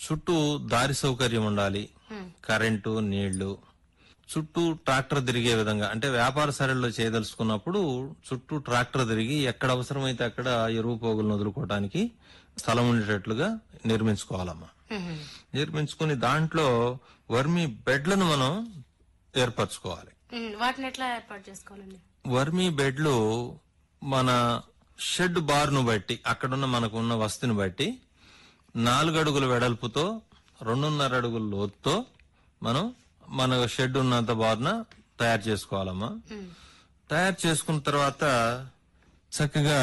చుట్టూ దారి సౌకర్యం ఉండాలి కరెంటు నీళ్లు చుట్టూ ట్రాక్టర్ తిరిగే విధంగా అంటే వ్యాపార సరళిలో చేయదలుచుకున్నప్పుడు చుట్టూ ట్రాక్టర్ తిరిగి ఎక్కడ అవసరమైతే అక్కడ ఎరువు పోగులను వదులుకోవడానికి స్థలం ఉండేటట్లుగా నిర్మించుకోవాలమ్మా నిర్మించుకుని దాంట్లో వర్మి బెడ్లను మనం ఏర్పరచుకోవాలి ఉమ్, వాటిని ఎట్లా ఏర్పాటు చేసుకోవాలండి వర్మీ బెడ్లు మన షెడ్ బార్ను బట్టి అక్కడున్న మనకున్న వస్తుని బట్టి నాలుగు అడుగుల వెడల్పుతో రెండున్నర అడుగుల లోతుతో మనం మన షెడ్ ఉన్నంత బార్న తయారు చేసుకోవాలమ్మా తయారు చేసుకున్న తర్వాత చక్కగా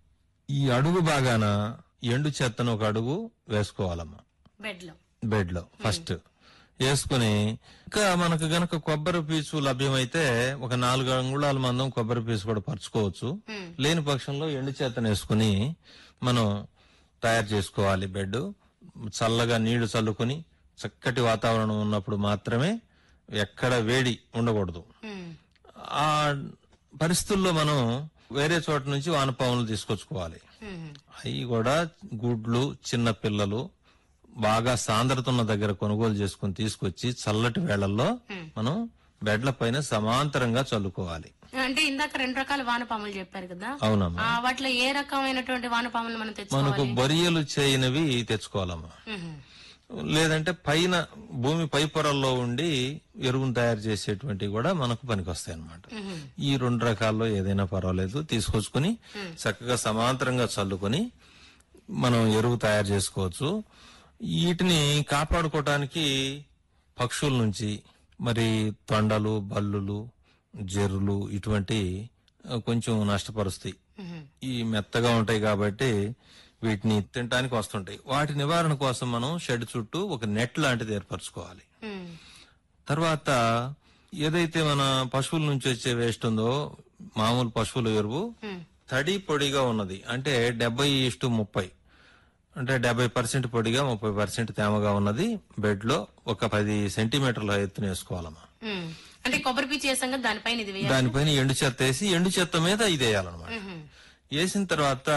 ఈ అడుగు బాగాన ఎండు చెత్తను ఒక అడుగు వేసుకోవాలమ్మా బెడ్ లో బెడ్ లో ఫస్ట్ వేసుకుని ఇంకా మనకు గనక కొబ్బరి పీచు లభ్యమైతే ఒక నాలుగు అంగుళాల మందం కొబ్బరి పీచు కూడా పరుచుకోవచ్చు లేని పక్షంలో ఎండు చేతను వేసుకుని మనం తయారు చేసుకోవాలి బెడ్ చల్లగా నీళ్లు చల్లుకుని చక్కటి వాతావరణం ఉన్నప్పుడు మాత్రమే ఎక్కడ వేడి ఉండకూడదు ఉమ్, ఆ పరిస్థితుల్లో మనం వేరే చోట నుంచి వానపాములు తీసుకొచ్చుకోవాలి ఉమ్, అవి కూడా గుడ్లు చిన్న పిల్లలు బాగా సాంద్రత ఉన్న దగ్గర కొనుగోలు చేసుకుని తీసుకొచ్చి చల్లటి వేళల్లో మనం బెడ్ల పైన సమాంతరంగా చల్లుకోవాలి అంటే ఇందాక రెండు రకాల వానపాములు చెప్పారు కదా అవునమ్మా ఆ వాటిలో ఏ రకమైనటువంటి వానపాములు మనం మనకు తెచ్చుకోవాలి బొరియలు చేయనివి తెచ్చుకోవాలమ్మా ఉహు, లేదంటే పైన భూమి పై పొరల్లో ఉండి ఎరువును తయారు చేసేటువంటివి కూడా మనకు పనికొస్తాయి అన్నమాట ఉహు, ఈ రెండు రకాల్లో ఏదైనా పర్వాలేదు తీసుకొచ్చుకుని చక్కగా సమాంతరంగా చల్లుకొని మనం ఎరువు తయారు చేసుకోవచ్చు వీటిని కాపాడుకోవటానికి పక్షుల నుంచి మరి తొండలు బల్లులు జెర్రులు ఇటువంటి ఆ, కొంచెం నష్టపరుస్తాయి ఉహు, ఈ మెత్తగా ఉంటాయి కాబట్టి వీటిని తినడానికి వస్తుంటాయి వాటి నివారణ కోసం మనం షెడ్ చుట్టూ ఒక నెట్ లాంటిది ఏర్పరచుకోవాలి ఉమ్, తర్వాత ఏదైతే మన పశువుల నుంచి వచ్చే వేస్ట్ ఉందో మామూలు పశువుల ఎరువు ఉమ్, తడి పొడిగా ఉన్నది అంటే డెబ్బై ఇష్టు ముప్పై అంటే డెబ్బై పర్సెంట్ పొడిగా ముప్పై పర్సెంట్ తేమగా ఉన్నది బెడ్ లో ఒక పది సెంటీమీటర్ల ఎత్తున వేసుకోవాలమ్మా ఉమ్. అంటే కొబ్బరి పీచు వేసాం కదా దానిపైన ఇది వేయాలి దానిపైన ఎండు చెత్త వేసి ఎండు చెత్త మీద ఇది వేయాలన్నమాట ఉహు, వేసిన తర్వాత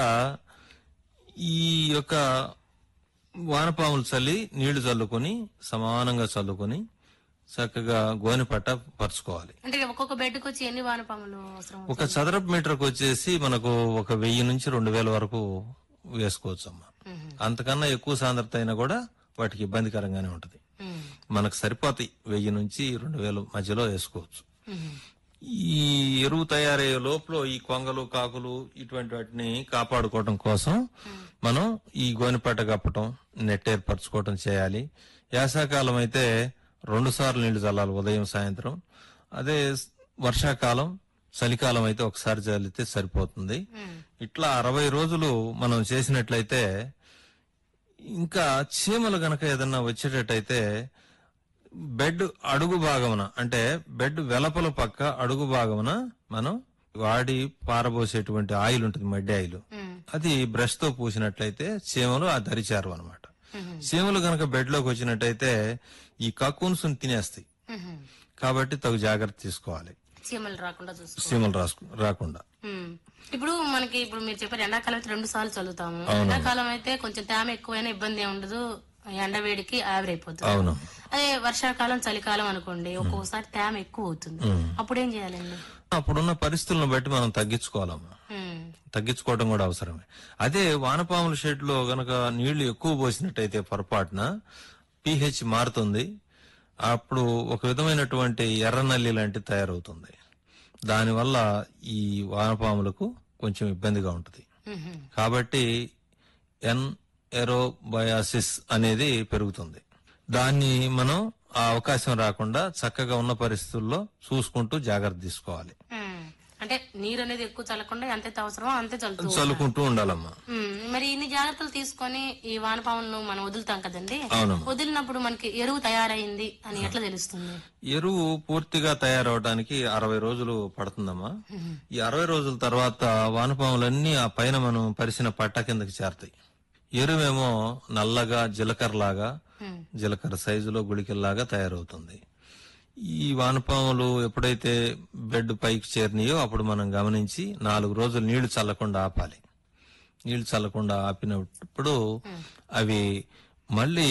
ఈ యొక్క వానపాములు చల్లి నీళ్లు చల్లుకొని సమానంగా చల్లుకొని చక్కగా గోనె పట్ట పరుచుకోవాలి అంటే ఒక్కొక్క బెడ్కి వచ్చి ఎన్ని వానపాములు అవసరం ఒక చదరపు మీటర్కి వచ్చేసి మనకు ఒక వెయ్యి నుంచి రెండు వేల వరకు వేసుకోవచ్చు అమ్మా ఉహు, అంతకన్నా ఎక్కువ సాంద్రత అయినా కూడా వాటికి ఇబ్బందికరంగానే ఉంటది ఉమ్, మనకు సరిపోతాయి వెయ్యి నుంచి రెండు వేల మధ్యలో వేసుకోవచ్చు ఉహు, ఈ ఎరువు తయారయ్యే లోపల ఈ కొంగలు కాకులు ఇటువంటి వాటిని కాపాడుకోవడం కోసం మనం ఈ గోనెపట్ట కప్పటం నెట్ ఏర్పరచుకోవటం చేయాలి యాసకాలం అయితే రెండు సార్లు నీళ్లు చల్లాలి ఉదయం సాయంత్రం అదే స్- వర్షాకాలం చలికాలం అయితే ఒకసారి చల్లితే సరిపోతుంది ఉమ్, ఇట్లా అరవై రోజులు మనం చేసినట్లయితే ఇంకా చీమలు గనక ఏదన్నా వచ్చేటట్టయితే బెడ్ అడుగు భాగమున అంటే బెడ్ వెలపల పక్క అడుగు భాగమున మనం వాడి పారబోసేటువంటి ఆయిల్ ఉంటుంది మడ్డి ఆయిల్ ఉమ్, అది బ్రష్ తో పూసినట్లయితే చీమలు ఆ దరిచారు అనమాట ఉహు, చీమలు గనక బెడ్ లోకి వచ్చినట్టయితే ఈ కక్కున్స్ తినేస్తాయి ఉహు. కాబట్టి తగు జాగ్రత్త తీసుకోవాలి చీమలు రాకుండా చూసుకో చీమలు రాసుకు రాకుండా ఉమ్. ఇప్పుడు మనకి ఇప్పుడు మీరు చెప్పారు ఎండాకాలం అయితే రెండు సార్లు చల్లుతాము ఎండాకాలం అయితే కొంచెం తేమ ఎక్కువైనా ఇబ్బంది ఏం ఉండదు ఎండ వేడికి ఆవిరైపోతుంది అవును అదే వర్షాకాలం చలికాలం అనుకోండి ఒక్కోసారి తేమ ఎక్కువ అవుతుంది అప్పుడు ఏం చేయాలండి అప్పుడున్న పరిస్థితులను బట్టి మనం తగ్గించుకోవాలమ్మా ఉమ్, తగ్గించుకోవడం కూడా అవసరమే అదే వానపాముల షెడ్ లో గనక నీళ్లు ఎక్కువ పోసినట్టయితే పొరపాటున పిహెచ్ మారుతుంది అప్పుడు ఒక విధమైనటువంటి ఎర్రనల్లి లాంటిది తయారవుతుంది దానివల్ల ఈ వానపాములకు కొంచెం ఇబ్బందిగా ఉంటుంది ఉహు, కాబట్టి ఎన్ ఎరోబయాసిస్ అనేది పెరుగుతుంది దాన్ని మనం ఆ అవకాశం రాకుండా చక్కగా ఉన్న పరిస్థితుల్లో చూసుకుంటూ జాగ్రత్త తీసుకోవాలి ఉమ్. అంటే నీరు అనేది ఎక్కువ చల్లకుండా ఎంతైతే అవసరమో అంతే చల్లుతూ చల్లుకుంటూ ఉండాలమ్మా ఉమ్, మరి ఇన్ని జాగ్రత్తలు తీసుకొని ఈ వానపాములను మనం వదులుతాం కదండి అవునమ్మా వదిలినప్పుడు మనకి ఎరువు తయారైంది అని ఎట్లా తెలుస్తుంది ఎరువు పూర్తిగా తయారవడానికి అరవై రోజులు పడుతుందమ్మా ఈ అరవై రోజుల తర్వాత వానపాములన్నీ ఆ పైన మనం పరిసిన పట్ట కిందకి చేరతాయి ఎరువేమో నల్లగా జీలకర్రలాగా ఉమ్, జీలకర్ర సైజులో గుళికల్లాగా తయారవుతుంది ఈ వానపాములు ఎప్పుడైతే బెడ్ పైకి చేరినాయో అప్పుడు మనం గమనించి నాలుగు రోజులు నీళ్లు చల్లకుండా ఆపాలి నీళ్లు చల్లకుండా ఆపినప్పుడు అవి మళ్ళీ